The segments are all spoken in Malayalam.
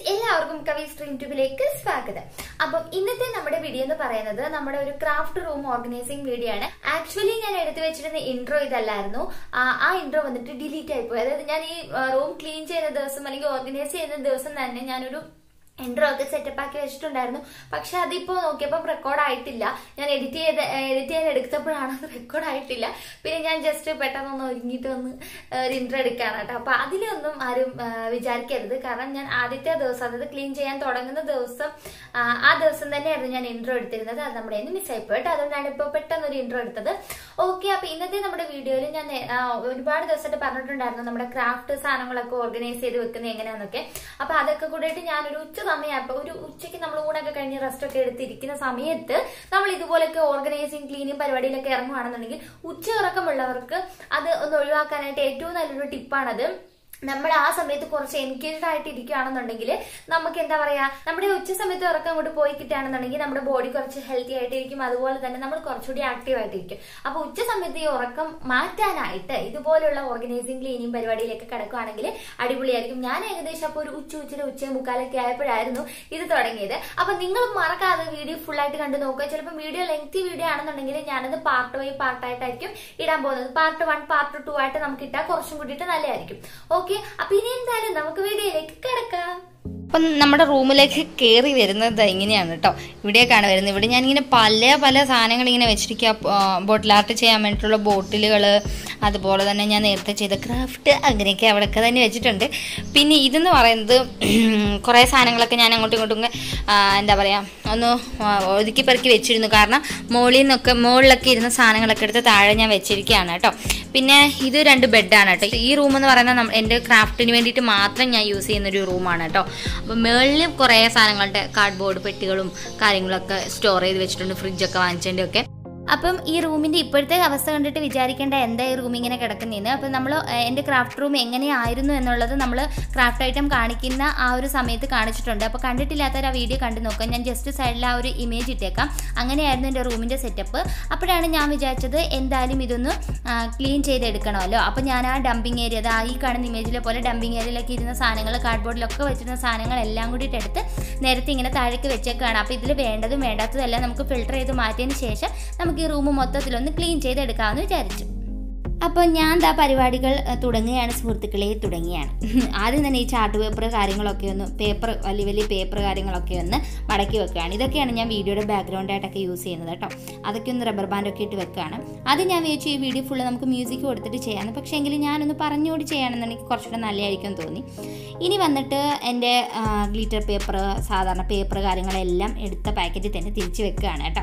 എല്ലാവർക്കും കവി സ്ട്രീം ട്യൂബിലേക്ക് സ്വാഗതം അപ്പം ഇന്നത്തെ നമ്മുടെ വീഡിയോ എന്ന് പറയുന്നത് നമ്മുടെ ഒരു ക്രാഫ്റ്റ് റൂം ഓർഗനൈസിംഗ് വീഡിയോ ആണ് ആക്ച്വലി ഞാൻ എടുത്തു വെച്ചിരുന്ന ഇൻട്രോ ഇതല്ലായിരുന്നു ആ, ആ ഇൻട്രോ വന്നിട്ട് ഡിലീറ്റ് ആയിപ്പോയി അതായത് ഞാൻ ഈ റൂം ക്ലീൻ ചെയ്യുന്ന ദിവസം അല്ലെങ്കിൽ ഓർഗനൈസ് ചെയ്യുന്ന ദിവസം തന്നെ ഞാനൊരു ഇൻട്രോ ഒക്കെ സെറ്റപ്പ് ആക്കി വെച്ചിട്ടുണ്ടായിരുന്നു പക്ഷെ അതിപ്പോ നോക്കിയപ്പോൾ റെക്കോർഡ് ആയിട്ടില്ല ഞാൻ എഡിറ്റ് ചെയ്ത് എഡിറ്റ് ചെയ്യാൻ എടുത്തപ്പോഴാണ് അത് റെക്കോർഡ് ആയിട്ടില്ല പിന്നെ ഞാൻ ജസ്റ്റ് പെട്ടെന്ന് ഒന്ന് ഒരുങ്ങിയിട്ട് ഒന്ന് ഒരു ഇൻട്രോ എടുക്കുകയാണ് കേട്ടോ അപ്പൊ അതിലൊന്നും ആരും ആ, വിചാരിക്കരുത് കാരണം ഞാൻ ആദ്യത്തെ ദിവസം അതായത് ക്ലീൻ ചെയ്യാൻ തുടങ്ങുന്ന ദിവസം ആ, ആ ദിവസം തന്നെയായിരുന്നു ഞാൻ ഇൻട്രോ എടുത്തിരുന്നത് അത് നമ്മുടെ നിന്ന് മിസ് ആയിപ്പോയി കേട്ടോ അതുകൊണ്ടാണ് ഇപ്പോൾ പെട്ടെന്ന് ഒരു ഇൻട്രോ എടുത്തത് ഓക്കെ അപ്പൊ ഇന്നത്തെ നമ്മുടെ വീഡിയോയിൽ ഞാൻ ആ, ഒരുപാട് ദിവസമായിട്ട് പറഞ്ഞിട്ടുണ്ടായിരുന്നു നമ്മുടെ ക്രാഫ്റ്റ് സാധനങ്ങളൊക്കെ ഓർഗനൈസ് ചെയ്ത് വെക്കുന്നത് എങ്ങനെയാന്നൊക്കെ അപ്പൊ അതൊക്കെ കൂടിയിട്ട് ഞാനൊരു ഉച്ച സമയമായപ്പോ ഒരു ഉച്ചയ്ക്ക് നമ്മൾ ഊണൊക്കെ കഴിഞ്ഞ് റെസ്റ്റ് ഒക്കെ എടുത്തിരിക്കുന്ന സമയത്ത് നമ്മൾ ഇതുപോലൊക്കെ ഓർഗനൈസിങ് ക്ലീനിങ് പരിപാടിയിലൊക്കെ ഇറങ്ങുവാണെന്നുണ്ടെങ്കിൽ ഉച്ച ഉറക്കമുള്ളവർക്ക് അത് ഒന്ന് ഒഴിവാക്കാനായിട്ട് ഏറ്റവും നല്ലൊരു ടിപ്പാണത് നമ്മൾ ആ സമയത്ത് കുറച്ച് എൻഗേജ്ഡ് ആയിട്ട് ഇരിക്കുകയാണെന്നുണ്ടെങ്കിൽ നമുക്ക് എന്താ പറയാ നമ്മുടെ ഉച്ച സമയത്ത് ഉറക്കം അങ്ങോട്ട് പോയി കിട്ടുകയാണെന്നുണ്ടെങ്കിൽ നമ്മുടെ ബോഡി കുറച്ച് ഹെൽത്തി ആയിട്ടിരിക്കും അതുപോലെ തന്നെ നമ്മൾ കുറച്ചുകൂടി ആക്റ്റീവ് ആയിട്ടിരിക്കും അപ്പൊ ഉച്ച സമയത്ത് ഈ ഉറക്കം മാറ്റാനായിട്ട് ഇതുപോലുള്ള ഓർഗനൈസിങ് ക്ലീനിങ് പരിപാടിയിലേക്ക് കിടക്കുകയാണെങ്കിൽ അടിപൊളിയായിരിക്കും ഞാൻ ഏകദേശം അപ്പോൾ ഒരു ഉച്ച ഉച്ചര ഉച്ച മുക്കാലൊക്കെ ആയപ്പോഴായിരുന്നു ഇത് തുടങ്ങിയത് അപ്പൊ നിങ്ങൾ മറക്കാതെ വീഡിയോ ഫുൾ ആയിട്ട് കണ്ടു നോക്കുക ചിലപ്പോൾ വീഡിയോ ലെങ്തി വീഡിയോ ആണെന്നുണ്ടെങ്കിൽ ഞാനത് പാർട്ട് ബൈ പാർട്ടായിട്ടായിരിക്കും ഇടാൻ പോകുന്നത് പാർട്ട് വൺ പാർട്ട് ടു ആയിട്ട് നമുക്ക് ഇട്ടാൽ കുറച്ചും കൂടിയിട്ട് നല്ലതായിരിക്കും ഓക്കെ അപ്പൊ ഇനി എന്തായാലും നമുക്ക് വീഡിയോയിലേക്ക് കിടക്കാം അപ്പം നമ്മുടെ റൂമിലേക്ക് കയറി വരുന്നത് ഇങ്ങനെയാണ് കേട്ടോ ഇവിടേക്കാണ് വരുന്നത് ഇവിടെ ഞാനിങ്ങനെ പല പല സാധനങ്ങൾ ഇങ്ങനെ വെച്ചിരിക്കുക ബോട്ടിൽ ആർട്ട് ചെയ്യാൻ വേണ്ടിയിട്ടുള്ള ബോട്ടിലുകൾ അതുപോലെ തന്നെ ഞാൻ നേരത്തെ ചെയ്ത ക്രാഫ്റ്റ് അങ്ങനെയൊക്കെ അവിടെയൊക്കെ തന്നെ വെച്ചിട്ടുണ്ട് പിന്നെ ഇതെന്ന് പറയുന്നത് കുറേ സാധനങ്ങളൊക്കെ ഞാൻ അങ്ങോട്ടും ഇങ്ങോട്ടും ഇങ്ങ്, ആ, എന്താ പറയുക ഒന്ന് ആ, ഒതുക്കി പെറുക്കി വെച്ചിരുന്നു കാരണം മുകളിൽ നിന്നൊക്കെ മുകളിലൊക്കെ ഇരുന്ന സാധനങ്ങളൊക്കെ എടുത്ത് താഴെ ഞാൻ വെച്ചിരിക്കുകയാണ് കേട്ടോ പിന്നെ ഇത് രണ്ട് ബെഡാണ് കേട്ടോ ഈ റൂം എന്ന് പറയുന്നത് നമ്മ- എൻ്റെ ക്രാഫ്റ്റിന് വേണ്ടിയിട്ട് മാത്രം ഞാൻ യൂസ് ചെയ്യുന്ന ഒരു റൂമാണ് കേട്ടോ അപ്പം മുകളിൽ കുറേ സാധനങ്ങളുടെ കാർഡ്ബോർഡ് പെട്ടികളും കാര്യങ്ങളൊക്കെ സ്റ്റോർ ചെയ്ത് വെച്ചിട്ടുണ്ട് ഫ്രിഡ്ജൊക്കെ വാങ്ങിച്ചതിൻ്റെ ഒക്കെ അപ്പം ഈ റൂമിന്റെ ഇപ്പോഴത്തെ അവസ്ഥ കണ്ടിട്ട് വിചാരിക്കേണ്ട എന്താ ഈ റൂം ഇങ്ങനെ കിടക്കുന്നതെന്ന് അപ്പം നമ്മൾ എൻ്റെ ക്രാഫ്റ്റ് റൂം എങ്ങനെയായിരുന്നു എന്നുള്ളത് നമ്മൾ ക്രാഫ്റ്റ് ഐറ്റം കാണിക്കുന്ന ആ ഒരു സമയത്ത് കാണിച്ചിട്ടുണ്ട് അപ്പോൾ കണ്ടിട്ടില്ലാത്തവർ ആ വീഡിയോ കണ്ടു നോക്കാം ഞാൻ ജസ്റ്റ് സൈഡിൽ ആ ഒരു ഇമേജ് ഇട്ടേക്കാം അങ്ങനെയായിരുന്നു എൻ്റെ റൂമിൻ്റെ സെറ്റപ്പ് അപ്പോഴാണ് ഞാൻ വിചാരിച്ചത് എന്തായാലും ഇതൊന്ന് ക്ലീൻ ചെയ്തെടുക്കണമല്ലോ അപ്പോൾ ഞാൻ ആ ഡംപിങ് ഏരിയ അത് ആ ഈ കാണുന്ന ഇമേജിലെ പോലെ ഡംപിങ് ഏരിയയിലൊക്കെ ഇരുന്ന സാധനങ്ങൾ കാർഡ്ബോർഡിലൊക്കെ വെച്ചിരുന്ന സാധനങ്ങളെല്ലാം കൂടിയിട്ട് എടുത്ത് നേരത്തെ ഇങ്ങനെ താഴേക്ക് വെച്ചേക്കാണ് അപ്പോൾ ഇതിൽ വേണ്ടതും വേണ്ടാത്തതും എല്ലാം നമുക്ക് ഫിൽട്ടർ ചെയ്ത് മാറ്റിയതിന് ശേഷം നമുക്ക് ഈ റൂം മൊത്തത്തിലൊന്ന് ക്ലീൻ ചെയ്തെടുക്കാമെന്ന് വിചാരിച്ചു അപ്പോൾ ഞാൻ ദാ പരിപാടികൾ അഹ്, തുടങ്ങുകയാണ് സുഹൃത്തുക്കളെ തുടങ്ങിയാണ് ആദ്യം തന്നെ ഈ ചാർട്ട് പേപ്പർ കാര്യങ്ങളൊക്കെ ഒന്ന് പേപ്പർ വലിയ വലിയ പേപ്പർ കാര്യങ്ങളൊക്കെ ഒന്ന് മടക്കി വെക്കുകയാണ് ഇതൊക്കെയാണ് ഞാൻ വീഡിയോയുടെ ബാക്ക്ഗ്രൗണ്ട് ആയിട്ടൊക്കെ യൂസ് ചെയ്യുന്നത് കേട്ടോ അതൊക്കെ ഒന്ന് റബ്ബർ ബാൻഡൊക്കെ ഇട്ട് വെക്കുകയാണ് അത് ഞാൻ വിചാരിച്ചു ഈ വീഡിയോ ഫുള്ള് നമുക്ക് മ്യൂസിക് കൊടുത്തിട്ട് ചെയ്യാമെന്ന് പക്ഷേ എങ്കിലും ഞാനൊന്ന് പറഞ്ഞുകൂടി ചെയ്യണമെന്നുണ്ടെങ്കിൽ കുറച്ചുകൂടെ നല്ലതായിരിക്കും എന്ന് തോന്നി ഇനി വന്നിട്ട് എൻ്റെ ഗ്ലിറ്റർ പേപ്പർ സാധാരണ പേപ്പർ കാര്യങ്ങളെല്ലാം എടുത്ത പാക്കറ്റിൽ തന്നെ തിരിച്ച് വെക്കുകയാണ് കേട്ടോ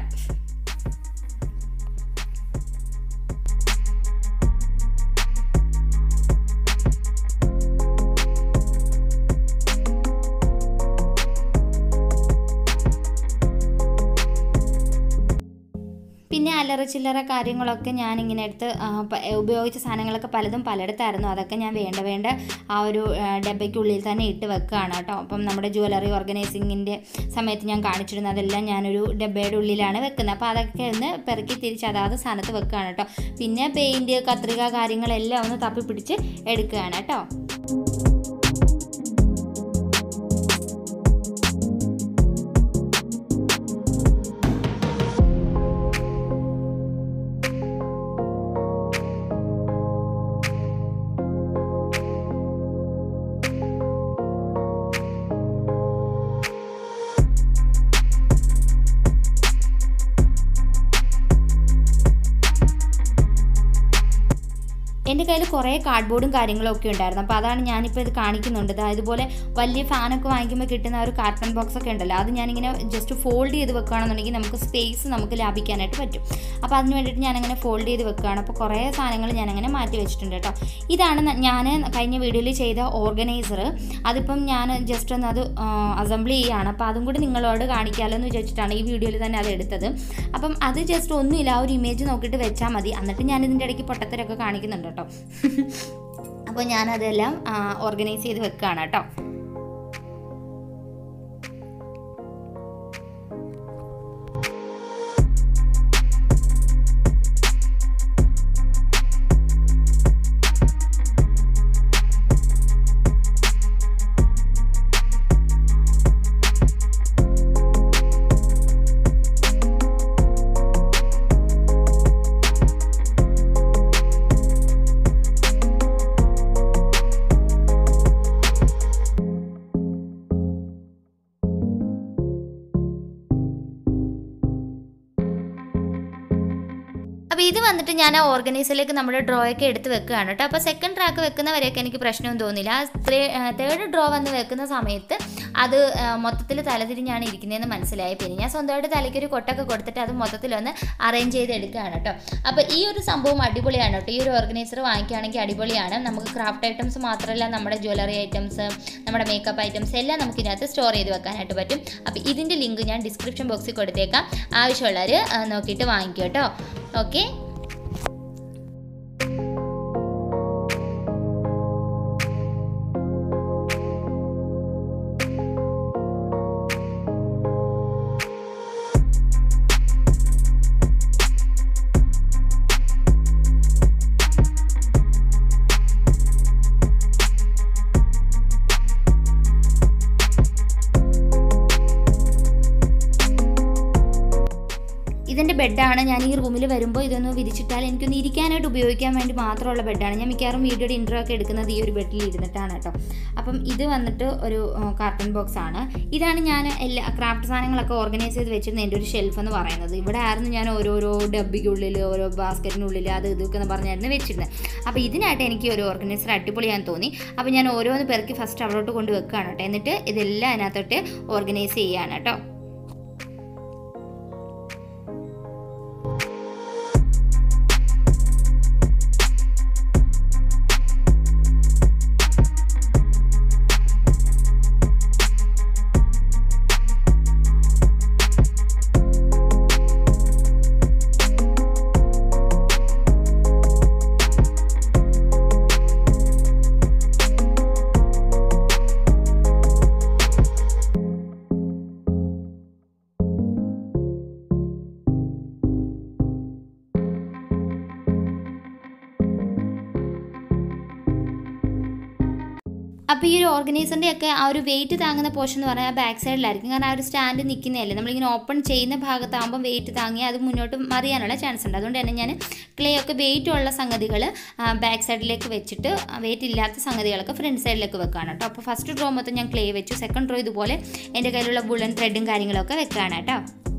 പിന്നെ അല്ലറ ചില്ലറ കാര്യങ്ങളൊക്കെ ഞാനിങ്ങനെ എടുത്ത് ആ, പ- ഉപയോഗിച്ച സാധനങ്ങളൊക്കെ പലതും പലയിടത്തായിരുന്നു അതൊക്കെ ഞാൻ വേണ്ട വേണ്ട ആ ഒരു ആ, ഡബ്ബയ്ക്കുള്ളിൽ തന്നെ ഇട്ട് വെക്കുകയാണ് കേട്ടോ അപ്പം നമ്മുടെ ജ്വല്ലറി ഓർഗനൈസിങ്ങിൻ്റെ സമയത്ത് ഞാൻ കാണിച്ചിരുന്നു അതെല്ലാം ഞാനൊരു ഡബ്ബയുടെ ഉള്ളിലാണ് വെക്കുന്നത് അപ്പോൾ അതൊക്കെ ഒന്ന് പെറുക്കി തിരിച്ച് അതാത് സ്ഥാനത്ത് വെക്കുകയാണ് കേട്ടോ പിന്നെ പെയിൻറ്റ് കത്രിക കാര്യങ്ങളെല്ലാം ഒന്ന് തപ്പി പിടിച്ച് എടുക്കുകയാണ് കേട്ടോ എൻ്റെ കയ്യിൽ കുറേ കാർഡ്ബോർഡും കാര്യങ്ങളും ഒക്കെ ഉണ്ടായിരുന്നു അപ്പോൾ അതാണ് ഞാനിപ്പോൾ ഇത് കാണിക്കുന്നുണ്ട് ദാ ഇതുപോലെ വലിയ ഫാനൊക്കെ വാങ്ങിക്കുമ്പോൾ കിട്ടുന്ന ആ ഒരു കാർട്ടൺ ബോക്സ് ഒക്കെ ഉണ്ടല്ലോ അത് ഞാനിങ്ങനെ ജസ്റ്റ് ഫോൾഡ് ചെയ്ത് വെക്കുകയാണെന്നുണ്ടെങ്കിൽ നമുക്ക് സ്പേസ് നമുക്ക് ലാഭിക്കാനായിട്ട് പറ്റും അപ്പോൾ അതിന് വേണ്ടിയിട്ട് ഞാനങ്ങനെ ഫോൾഡ് ചെയ്ത് വെക്കുകയാണ് അപ്പോൾ കുറേ സാധനങ്ങൾ ഞാനങ്ങനെ മാറ്റി വെച്ചിട്ടുണ്ട് കേട്ടോ ഇതാണ് ന- ഞാൻ കഴിഞ്ഞ വീഡിയോയിൽ ചെയ്ത ഓർഗനൈസർ അതിപ്പം ഞാൻ ജസ്റ്റ് ഒന്ന് അത് അസംബിൾ ചെയ്യുകയാണ് അപ്പോൾ അതും കൂടി നിങ്ങളോട് കാണിക്കാമല്ലോ എന്ന് വിചാരിച്ചിട്ടാണ് ഈ വീഡിയോയിൽ തന്നെ അത് എടുത്തത് അപ്പം അത് ജസ്റ്റ് ഒന്നുമില്ല ആ ഒരു ഇമേജ് നോക്കിയിട്ട് വെച്ചാൽ മതി എന്നിട്ട് ഞാൻ ഇതിൻ്റെ ഇടയ്ക്ക് പൊട്ടത്തരൊക്കെ കാണിക്കുന്നുണ്ട് കേട്ടോ അപ്പോൾ ഞാനതെല്ലാം ഓർഗനൈസ് ചെയ്ത് വെക്കുകയാണ് കേട്ടോ അപ്പോൾ ഇത് വന്നിട്ട് ഞാൻ ആ ഓർഗനൈസറിലേക്ക് നമ്മുടെ ഡ്രോ ഒക്കെ എടുത്ത് വെക്കുകയാണ് കേട്ടോ അപ്പോൾ സെക്കൻഡ് ട്രാക്ക് വെക്കുന്നവരെയൊക്കെ എനിക്ക് പ്രശ്നമൊന്നും തോന്നില്ല ആ തേർഡ് ഡ്രോ വന്ന് വെക്കുന്ന സമയത്ത് അത് മൊത്തത്തിൽ തലതിരിഞ്ഞാണ് ഇരിക്കുന്നതെന്ന് മനസ്സിലായി പിന്നെ ഞാൻ സ്വന്തമായിട്ട് തലയ്ക്ക് ഒരു കൊട്ടൊക്കെ കൊടുത്തിട്ട് അത് മൊത്തത്തിൽ ഒന്ന് അറേഞ്ച് ചെയ്ത് എടുക്കുകയാണ് കേട്ടോ അപ്പോൾ ഈ ഒരു സംഭവം അടിപൊളിയാണ് കേട്ടോ ഈ ഒരു ഓർഗനൈസർ വാങ്ങിക്കുകയാണെങ്കിൽ അടിപൊളിയാണ് നമുക്ക് ക്രാഫ്റ്റ് ഐറ്റംസ് മാത്രമല്ല നമ്മുടെ ജ്വല്ലറി ഐറ്റംസ് നമ്മുടെ മേക്കപ്പ് ഐറ്റംസ് എല്ലാം നമുക്ക് ഇതിനകത്ത് സ്റ്റോർ ചെയ്ത് വെക്കാനായിട്ട് പറ്റും അപ്പോൾ ഇതിൻ്റെ ലിങ്ക് ഞാൻ ഡിസ്ക്രിപ്ഷൻ ബോക്സിൽ കൊടുത്തേക്കാം ആവശ്യമുള്ളവർ നോക്കിയിട്ട് വാങ്ങിക്കും കേട്ടോ ഓക്കെ ഇതിൻ്റെ ബെഡാണ് ഞാൻ ഈ റൂമിൽ വരുമ്പോൾ ഇതൊന്ന് വിരിച്ചിട്ടാൽ എനിക്കൊന്ന് ഇരിക്കാനായിട്ട് ഉപയോഗിക്കാൻ വേണ്ടി മാത്രമുള്ള ബെഡാണ് ഞാൻ മിക്കവാറും വീഡിയോയുടെ ഇൻട്രോ ഒക്കെ എടുക്കുന്നത് ഈ ഒരു ബെഡിൽ ഇരുന്നിട്ടാണ് കേട്ടോ അപ്പം ഇത് വന്നിട്ട് ഒരു കാർട്ടൺ ബോക്സ് ആണ് ഇതാണ് ഞാൻ എല്ലാ ക്രാഫ്റ്റ് സാധനങ്ങളൊക്കെ ഓർഗനൈസ് ചെയ്ത് വെച്ചിരുന്ന എൻ്റെ ഒരു ഷെൽഫ് എന്ന് പറയുന്നത് ഇവിടെ ആയിരുന്നു ഞാൻ ഓരോരോ ഡബ്ബിക്കുള്ളിൽ ഓരോ ബാസ്ക്കറ്റിനുള്ളിൽ അത് ഇതൊക്കെ എന്ന് പറഞ്ഞായിരുന്നു വെച്ചിരുന്നത് അപ്പോൾ ഇതിനായിട്ട് എനിക്ക് ഒരു ഓർഗനൈസർ അടിപൊളിയാൻ തോന്നി അപ്പോൾ ഞാൻ ഓരോന്ന് പെറുക്കി ഫസ്റ്റ് അവിടോട്ട് കൊണ്ട് വെക്കുകയാണ് കേട്ടോ എന്നിട്ട് ഇതെല്ലാം അതിനകത്തോട്ട് ഓർഗനൈസ് ചെയ്യുകയാണ് കേട്ടോ അപ്പോൾ ഈ ഒരു ഓർഗനൈസറിൻ്റെ ഒക്കെ ആ ഒരു വെയിറ്റ് താങ്ങുന്ന പോർഷൻ എന്ന് പറഞ്ഞാൽ ബാക്ക് സൈഡിലായിരിക്കും കാരണം ആ ഒരു സ്റ്റാൻഡ് നിൽക്കുന്നതല്ലേ നമ്മളിങ്ങനെ ഓപ്പൺ ചെയ്യുന്ന ഭാഗത്താകുമ്പോൾ വെയിറ്റ് താങ്ങി അത് മുന്നോട്ട് മറിയാനുള്ള ചാൻസ് ഉണ്ട് അതുകൊണ്ട് തന്നെ ഞാൻ ക്ലേ ഒക്കെ വെയിറ്റ് ഉള്ള സംഗതികൾ ബാക്ക് സൈഡിലേക്ക് വെച്ചിട്ട് വെയിറ്റ് ഇല്ലാത്ത സംഗതികളൊക്കെ ഫ്രണ്ട് സൈഡിലേക്ക് വെക്കുകയാണ് കേട്ടോ അപ്പോൾ ഫസ്റ്റ് ഡ്രോ മൊത്തം ഞാൻ ക്ലേ വെച്ചു സെക്കൻഡ് ഡ്രോ ഇതുപോലെ എൻ്റെ കയ്യിലുള്ള ബുള്ളൻ ത്രെഡും കാര്യങ്ങളൊക്കെ വെക്കുകയാണ് കേട്ടോ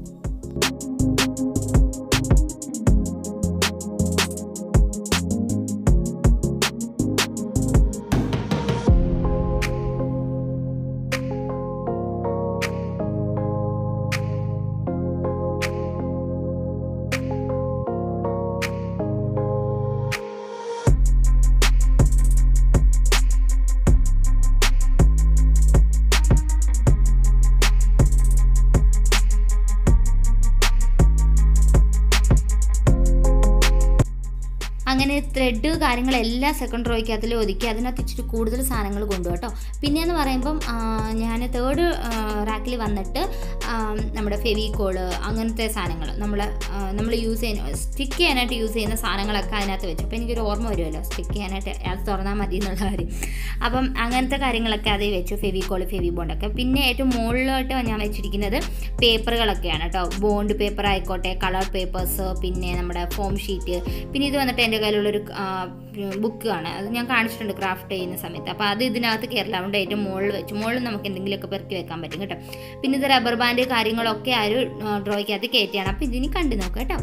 അങ്ങനെ ത്രെഡ് കാര്യങ്ങളെല്ലാം സെക്കൻഡ് റോയ്ക്കകത്തിൽ ഒതുക്കി അതിനകത്ത് ഇച്ചിരി കൂടുതൽ സാധനങ്ങൾ കൊണ്ടു കേട്ടോ പിന്നെയെന്ന് പറയുമ്പം ഞാൻ തേർഡ് റാക്കിൽ വന്നിട്ട് ആ, നമ്മുടെ ഫെവിക്കോള് അങ്ങനത്തെ സാധനങ്ങൾ നമ്മൾ നമ്മൾ യൂസ് ചെയ്യുന്ന സ്റ്റിക്ക് ചെയ്യാനായിട്ട് യൂസ് ചെയ്യുന്ന സാധനങ്ങളൊക്കെ അതിനകത്ത് വെച്ചു അപ്പോൾ എനിക്കൊരു ഓർമ്മ വരുമല്ലോ സ്റ്റിക്ക് ചെയ്യാനായിട്ട് അത് തുറന്നാൽ മതി എന്നുള്ള കാര്യം അപ്പം അങ്ങനത്തെ കാര്യങ്ങളൊക്കെ അതിൽ വെച്ചു ഫെവിക്കോള് ഫെവി ബോണ്ടൊക്കെ പിന്നെ ഏറ്റവും മുകളിലോട്ട് ഞാൻ വെച്ചിരിക്കുന്നത് പേപ്പറുകളൊക്കെയാണ് കേട്ടോ ബോണ്ട് പേപ്പർ ആയിക്കോട്ടെ കളർ പേപ്പേഴ്സ് പിന്നെ നമ്മുടെ ഫോം ഷീറ്റ് പിന്നെ ഇത് വന്നിട്ട് എൻ്റെ കയ്യിലുള്ളൊരു ബുക്കാണ് അത് ഞാൻ കാണിച്ചിട്ടുണ്ട് ക്രാഫ്റ്റ് ചെയ്യുന്ന സമയത്ത് അപ്പോൾ അത് ഇതിനകത്ത് കയറില്ല അതുകൊണ്ട് ഏറ്റവും മുകളിൽ വെച്ചു മുകളിൽ നമുക്ക് എന്തെങ്കിലുമൊക്കെ പെറുക്കി വെക്കാൻ പറ്റും കേട്ടോ പിന്നെ ഇത് റബ്ബർ ബാൻഡ് കാര്യങ്ങളൊക്കെ ആ ഒരു ഡ്രോയ്ക്കകത്ത് കയറ്റിയാണ് അപ്പോൾ ഇതിനി കണ്ടു നോക്കാം കേട്ടോ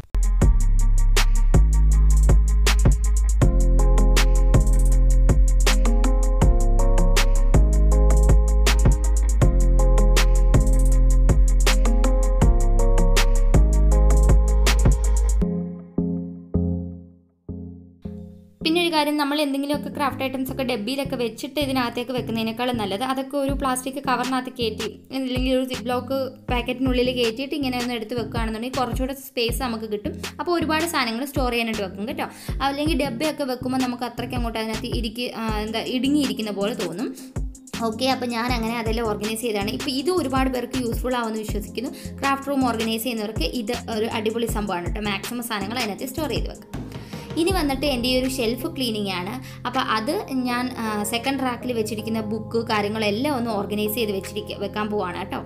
പിന്നെ ഒരു കാര്യം നമ്മൾ എന്തെങ്കിലുമൊക്കെ ക്രാഫ്റ്റ് ഐറ്റംസ് ഒക്കെ ഡബ്ബിയിലൊക്കെ വെച്ചിട്ട് ഇതിനകത്തേക്ക് വെക്കുന്നതിനേക്കാളും നല്ലത് അതൊക്കെ ഒരു പ്ലാസ്റ്റിക് കവറിനകത്ത് കയറ്റി അല്ലെങ്കിൽ ഒരു സിപ്പ് ബ്ലോക്ക് പാക്കറ്റിനുള്ളിൽ കയറ്റിയിട്ട് ഇങ്ങനെ ഒന്ന് എടുത്ത് വെക്കുകയാണെന്നുണ്ടെങ്കിൽ കുറച്ചുകൂടെ സ്പേസ് നമുക്ക് കിട്ടും അപ്പോൾ ഒരുപാട് സാധനങ്ങൾ സ്റ്റോർ ചെയ്യാനായിട്ട് വെക്കും കേട്ടോ അല്ലെങ്കിൽ ഡബ്ബയൊക്കെ വെക്കുമ്പോൾ നമുക്ക് അത്രയ്ക്ക് അങ്ങോട്ട് അതിനകത്ത് ഇരിക്കി ആ, എന്താ ഇടുങ്ങിയിരിക്കുന്ന പോലെ തോന്നും ഓക്കെ അപ്പോൾ ഞാൻ അങ്ങനെ അതെല്ലാം ഓർഗനൈസ് ചെയ്തതാണ് ഇപ്പോൾ ഇത് ഒരുപാട് പേർക്ക് യൂസ്ഫുൾ ആവുമെന്ന് വിശ്വസിക്കുന്നു ക്രാഫ്റ്റ് റൂം ഓർഗനൈസ് ചെയ്യുന്നവർക്ക് ഇത് ഒരു അടിപൊളി സംഭവമാണ് കേട്ടോ മാക്സിമം സാധനങ്ങൾ അതിനകത്ത് സ്റ്റോർ ചെയ്ത് വെക്കാം ഇനി വന്നിട്ട് എൻ്റെ ഈ ഒരു ഷെൽഫ് ക്ലീനിങ് ആണ് അപ്പോൾ അത് ഞാൻ സെക്കൻഡ് റാക്കിൽ വെച്ചിരിക്കുന്ന ബുക്ക് കാര്യങ്ങളെല്ലാം ഒന്ന് ഓർഗനൈസ് ചെയ്ത് വെച്ചിരിക്കുക വെക്കാൻ പോവാണ് കേട്ടോ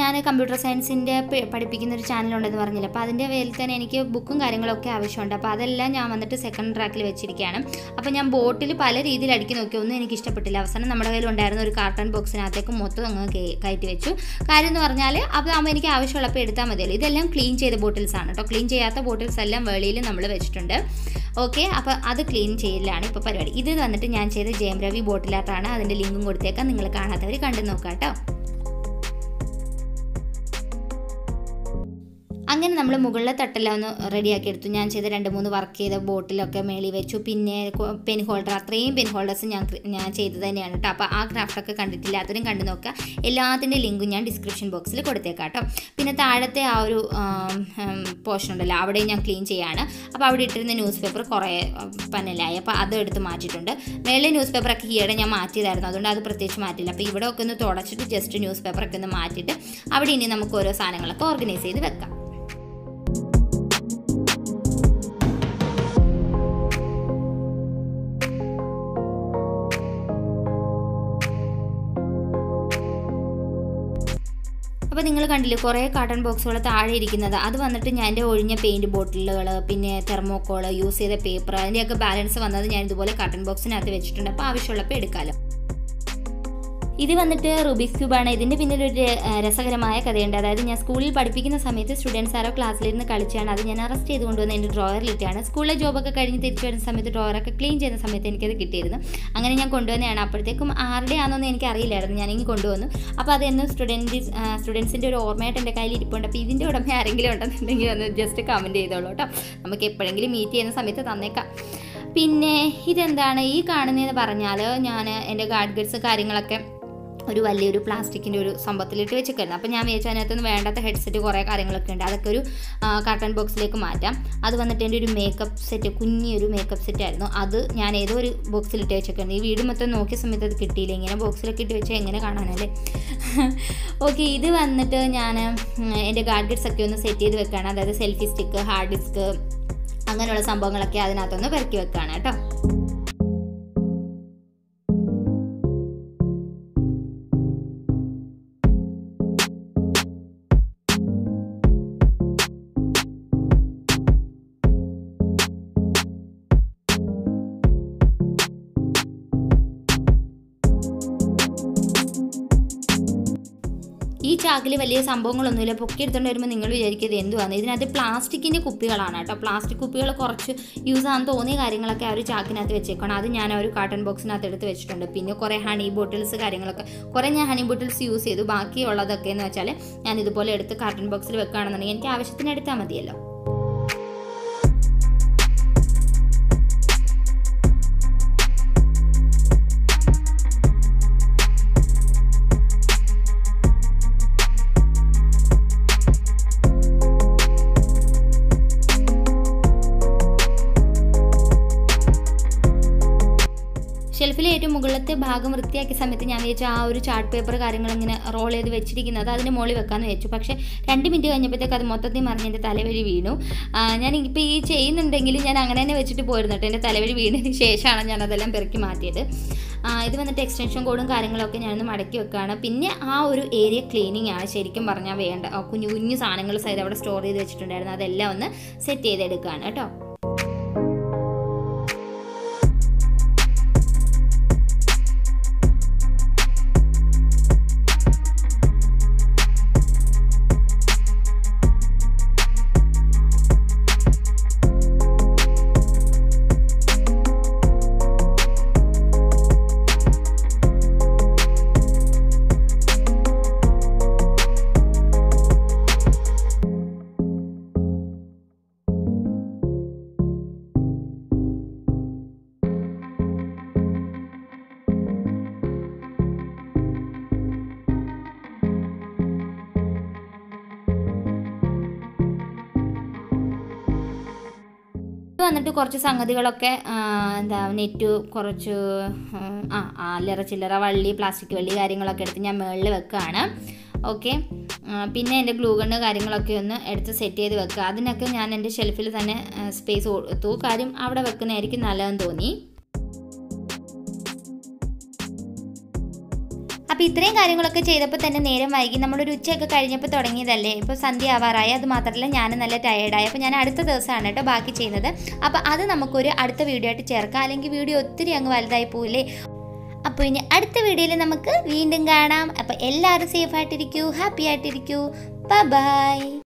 ഞാൻ കമ്പ്യൂട്ടർ സയൻസിൻ്റെ പഠിപ്പിക്കുന്ന ഒരു ചാനലുണ്ടെന്ന് പറഞ്ഞില്ല അപ്പോൾ അതിൻ്റെ പേരിൽ തന്നെ എനിക്ക് ബുക്കും കാര്യങ്ങളൊക്കെ ആവശ്യമുണ്ട് അപ്പോൾ അതെല്ലാം ഞാൻ വന്നിട്ട് സെക്കൻഡ് ട്രാക്കിൽ വെച്ചിരിക്കുകയാണ് അപ്പോൾ ഞാൻ ബോട്ടിൽ പല രീതിയിൽ അടുക്കി നോക്കി ഒന്നും എനിക്ക് ഇഷ്ടപ്പെട്ടില്ല അവസാനം നമ്മുടെ കയ്യിൽ ഉണ്ടായിരുന്ന ഒരു കാർട്ടൺ ബോക്സിനകത്തേക്ക് മൊത്തം അങ്ങ് കേ- കയറ്റി വെച്ചു കാര്യം എന്ന് പറഞ്ഞാൽ അപ്പോൾ ആകുമ്പോൾ എനിക്ക് ആവശ്യമുള്ളപ്പോൾ എടുത്താൽ മതിയല്ലോ ഇതെല്ലാം ക്ലീൻ ചെയ്ത ബോട്ടിൽസ് ആണ് കേട്ടോ ക്ലീൻ ചെയ്യാത്ത ബോട്ടിൽസ് എല്ലാം വെളിയിൽ നമ്മൾ വെച്ചിട്ടുണ്ട് ഓക്കെ അപ്പോൾ അത് ക്ലീൻ ചെയ്യലാണ് ഇപ്പോൾ പരിപാടി ഇത് വന്നിട്ട് ഞാൻ ചെയ്ത ജയം രവി ബോട്ടിലാട്ടാണ് അതിൻ്റെ ലിങ്കും കൊടുത്തേക്കാം നിങ്ങൾ കാണാത്തവർ കണ്ടു നോക്കാം കേട്ടോ അങ്ങനെ നമ്മൾ മുകളിലെ തട്ടെല്ലാം ഒന്ന് റെഡിയാക്കി എടുത്തു ഞാൻ ചെയ്ത രണ്ട് മൂന്ന് വർക്ക് ചെയ്ത ബോട്ടിലൊക്കെ മേളി വെച്ചു പിന്നെ പെൻ ഹോൾഡർ അത്രയും പെൻ ഹോൾഡേഴ്സ് ഞാൻ ക്രി- ഞാൻ ചെയ്തത് തന്നെയാണ് കേട്ടോ അപ്പോൾ ആ ക്രാഫ്റ്റൊക്കെ കണ്ടിട്ടില്ലാത്തവരും കണ്ടു നോക്കുക എല്ലാത്തിൻ്റെ ലിങ്കും ഞാൻ ഡിസ്ക്രിപ്ഷൻ ബോക്സിൽ കൊടുത്തേക്കാം കേട്ടോ പിന്നെ താഴത്തെ ആ ഒരു പോർഷൻ ഉണ്ടല്ലോ അവിടെ ഞാൻ ക്ലീൻ ചെയ്യാണ് അപ്പോൾ അവിടെ ഇട്ടിരുന്ന ന്യൂസ് പേപ്പർ കുറേ പന്നലായി അപ്പോൾ അത് എടുത്ത് മാറ്റിയിട്ടുണ്ട് മേളിലെ ന്യൂസ് പേപ്പറൊക്കെ ഈയിടെ ഞാൻ മാറ്റിയതായിരുന്നു അതുകൊണ്ട് അത് പ്രത്യേകിച്ച് മാറ്റില്ല അപ്പോൾ ഇവിടെ ഒക്കെ ഒന്ന് തുടച്ചിട്ട് ജസ്റ്റ് ന്യൂസ് പേപ്പറൊക്കെ ഒന്ന് മാറ്റിയിട്ട് അവിടെ ഇനി നമുക്ക് ഓരോ സാധനങ്ങളൊക്കെ ഓർഗനൈസ് ചെയ്ത് വെക്കാം അപ്പോൾ നിങ്ങൾ കണ്ടില്ലേ കുറേ കാർട്ടൺ ബോക്സുകൾ താഴെ ഇരിക്കുന്നത് അത് വന്നിട്ട് ഞാൻ എൻ്റെ ഒഴിഞ്ഞ പെയിൻറ്റ് ബോട്ടിലുകൾ പിന്നെ തെർമോക്കോൾ യൂസ് ചെയ്ത പേപ്പർ അതിൻ്റെയൊക്കെ ബാലൻസ് വന്നത് ഞാൻ ഇതുപോലെ കാർട്ടൺ ബോക്സിനകത്ത് വെച്ചിട്ടുണ്ട് അപ്പോൾ ആവശ്യമുള്ളപ്പോൾ എടുക്കാമല്ലോ ഇത് വന്നിട്ട് റുബിക്സ് ക്യൂബാണ് ഇതിൻ്റെ പിന്നിൽ ഒരു ര- രസകരമായ കഥയുണ്ട് അതായത് ഞാൻ സ്കൂളിൽ പഠിപ്പിക്കുന്ന സമയത്ത് സ്റ്റുഡൻസ് ആരോ ക്ലാസ്സിലിരുന്ന് കളിച്ചാണ് അത് ഞാൻ അറസ്റ്റ് ചെയ്ത് കൊണ്ടുവന്ന് എൻ്റെ ഡ്രോയറിലിട്ടാണ് സ്കൂളിലെ ജോബൊക്കെ കഴിഞ്ഞ് തിരിച്ചു വരുന്ന സമയത്ത് ഡ്രോയറൊക്കെ ക്ലീൻ ചെയ്യുന്ന സമയത്ത് എനിക്കത് കിട്ടിയിരുന്നു അങ്ങനെ ഞാൻ കൊണ്ടുവന്നതാണ് അപ്പോഴത്തേക്കും ആരുടെ ആണെന്നൊന്നും എനിക്ക് അറിയില്ലായിരുന്നു ഞാനിങ്ങ് കൊണ്ടുവന്നു അപ്പോൾ അത് എന്നും സ്റ്റുഡൻറ്റ് സ്റ്റുഡൻസിൻ്റെ ഒരു ഓർമ്മയായിട്ട് എൻ്റെ കയ്യിൽ ഇരിപ്പുണ്ട് അപ്പോൾ ഇതിൻ്റെ ഉടമ ആരെങ്കിലും ഉണ്ടെന്നുണ്ടെങ്കിൽ ഒന്ന് ജസ്റ്റ് കമൻറ്റ് ചെയ്തോളൂ കേട്ടോ നമുക്ക് എപ്പോഴെങ്കിലും മീറ്റ് ചെയ്യുന്ന സമയത്ത് തന്നേക്കാം പിന്നെ ഇതെന്താണ് ഈ കാണുന്നതെന്ന് പറഞ്ഞാൽ ഞാൻ എൻ്റെ ഗാഡ് ഗഡ്സ് കാര്യങ്ങളൊക്കെ ഒരു വലിയൊരു പ്ലാസ്റ്റിക്കിൻ്റെ ഒരു സംഭവത്തിലിട്ട് വെച്ചിരിക്കുന്നു അപ്പോൾ ഞാൻ വിചാരിച്ചു അതിനകത്തുനിന്ന് വേണ്ടാത്ത ഹെഡ്സെറ്റ് കുറേ കാര്യങ്ങളൊക്കെ ഉണ്ട് അതൊക്കെ ഒരു കാർട്ടൺ ബോക്സിലേക്ക് മാറ്റാം അത് വന്നിട്ട് എൻ്റെ ഒരു മേക്കപ്പ് സെറ്റ് കുഞ്ഞിയൊരു മേക്കപ്പ് സെറ്റ് ആയിരുന്നു അത് ഞാൻ ഏതോ ഒരു ബോക്സിലിട്ട് വെച്ചേക്കുന്നു ഈ വീട് മൊത്തം നോക്കിയ സമയത്ത് അത് കിട്ടിയില്ല ഇങ്ങനെ ബോക്സിലൊക്കെ ഇട്ട് വെച്ചാൽ എങ്ങനെ കാണാനല്ലേ ഓക്കെ ഇത് വന്നിട്ട് ഞാൻ ഉം, എൻ്റെ ഗാഡ്ഗറ്റ്സ് ഒക്കെ ഒന്ന് സെറ്റ് ചെയ്ത് വെക്കുകയാണ് അതായത് സെൽഫി സ്റ്റിക്ക് ഹാർഡ് ഡിസ്ക് അങ്ങനെയുള്ള സംഭവങ്ങളൊക്കെ അതിനകത്തൊന്ന് പെരക്കി വെക്കുകയാണ് കേട്ടോ ഈ ചാക്കിൽ വലിയ സംഭവങ്ങളൊന്നുമില്ല പൊക്കി എടുത്തുകൊണ്ട് വരുമ്പോൾ നിങ്ങൾ വിചാരിക്കുന്നത് എന്തുവാണ് ഇതിനകത്ത് പ്ലാസ്റ്റിക്കിൻ്റെ കുപ്പികളാണ് കേട്ടോ പ്ലാസ്റ്റിക് കുപ്പികൾ കുറച്ച് യൂസ് ആകാൻ തോന്നിയ കാര്യങ്ങളൊക്കെ ആ ഒരു ചാക്കിനകത്ത് വെച്ചേക്കണം അത് ഞാൻ ആ ഒരു കാർട്ടൺ ബോക്സിനകത്ത് എടുത്ത് വെച്ചിട്ടുണ്ട് പിന്നെ കുറേ ഹണി ബോട്ടിൽസ് കാര്യങ്ങളൊക്കെ കുറേ ഞാൻ ഹണി ബോട്ടിൽസ് യൂസ് ചെയ്തു ബാക്കിയുള്ളതൊക്കെ എന്ന് വെച്ചാൽ ഞാൻ ഇതുപോലെ എടുത്ത് കാർട്ടൺ ബോക്സിൽ വെക്കുകയാണെന്നുണ്ടെങ്കിൽ എനിക്ക് ആവശ്യത്തിന് എടുത്താൽ മതിയല്ലോ ഷെൽഫിലെ ഏറ്റവും മുകളിലത്തെ ഭാഗം വൃത്തിയാക്കിയ സമയത്ത് ഞാൻ വിചാരിച്ചു ആ ഒരു ചാർട്ട് പേപ്പർ കാര്യങ്ങൾ ഇങ്ങനെ റോൾ ചെയ്ത് വെച്ചിരിക്കുന്നത് അതിന് മുകളിൽ വെക്കാമെന്ന് വെച്ചു പക്ഷേ രണ്ട് മിനിറ്റ് കഴിഞ്ഞപ്പോഴത്തേക്ക് അത് മൊത്തത്തിൽ മറിഞ്ഞ് എൻ്റെ തലവഴി വീണു ആ, ഞാൻ ഇപ്പോൾ ഈ ചെയ്യുന്നുണ്ടെങ്കിൽ ഞാൻ അങ്ങനെ തന്നെ വെച്ചിട്ട് പോയിരുന്നു കേട്ടോ എൻ്റെ തലവഴി വീണതിന് ശേഷമാണ് ഞാൻ അതെല്ലാം പെറുക്കി മാറ്റിയത് ആ, ഇത് വന്നിട്ട് എക്സ്റ്റൻഷൻ കോഡും കാര്യങ്ങളൊക്കെ ഞാനൊന്ന് മടക്കി വെക്കുകയാണ് പിന്നെ ആ ഒരു ഏരിയ ക്ലീനിങ് ആണ് ശരിക്കും പറഞ്ഞാൽ വേണ്ട ആ കുഞ്ഞു കുഞ്ഞു സാധനങ്ങൾ സൈഡ് അവിടെ സ്റ്റോർ ചെയ്ത് വെച്ചിട്ടുണ്ടായിരുന്നു അതെല്ലാം ഒന്ന് സെറ്റ് ചെയ്തെടുക്കുകയാണ് കേട്ടോ ഇത് വന്നിട്ട് കുറച്ച് സംഗതികളൊക്കെ ആ, എന്താ നെറ്റ് കുറച്ച് ഉം, ആ ആ അല്ലറ ചില്ലറ വള്ളി പ്ലാസ്റ്റിക് വള്ളി കാര്യങ്ങളൊക്കെ എടുത്ത് ഞാൻ മുകളിൽ വെക്കുകയാണ് ഓക്കെ പിന്നെ എൻ്റെ ഗ്ലൂ ഗണ്ണ് കാര്യങ്ങളൊക്കെ ഒന്ന് എടുത്ത് സെറ്റ് ചെയ്ത് വെക്കുക അതിനൊക്കെ ഞാൻ എൻ്റെ ഷെൽഫിൽ തന്നെ സ്പേസ് കൊടുത്തു കാര്യം അവിടെ വെക്കുന്നതായിരിക്കും നല്ലതെന്ന് തോന്നി അപ്പോൾ ഇത്രയും കാര്യങ്ങളൊക്കെ ചെയ്തപ്പോൾ തന്നെ നേരം വൈകി നമ്മളൊരു ഉച്ചയൊക്കെ കഴിഞ്ഞപ്പോൾ തുടങ്ങിയതല്ലേ ഇപ്പോൾ സന്ധ്യ ആവാറായി അത് മാത്രമല്ല ഞാൻ നല്ല ടയേർഡായി അപ്പോൾ ഞാൻ അടുത്ത ദിവസമാണ് കേട്ടോ ബാക്കി ചെയ്യുന്നത് അപ്പോൾ അത് നമുക്കൊരു അടുത്ത വീഡിയോ ആയിട്ട് ചേർക്കാം അല്ലെങ്കിൽ വീഡിയോ ഒത്തിരി അങ്ങ് വലുതായി പോവില്ലേ അപ്പോൾ ഇനി അടുത്ത വീഡിയോയിൽ നമുക്ക് വീണ്ടും കാണാം അപ്പോൾ എല്ലാവരും സേഫ് ആയിട്ടിരിക്കൂ ഹാപ്പി ആയിട്ടിരിക്കൂ ബൈ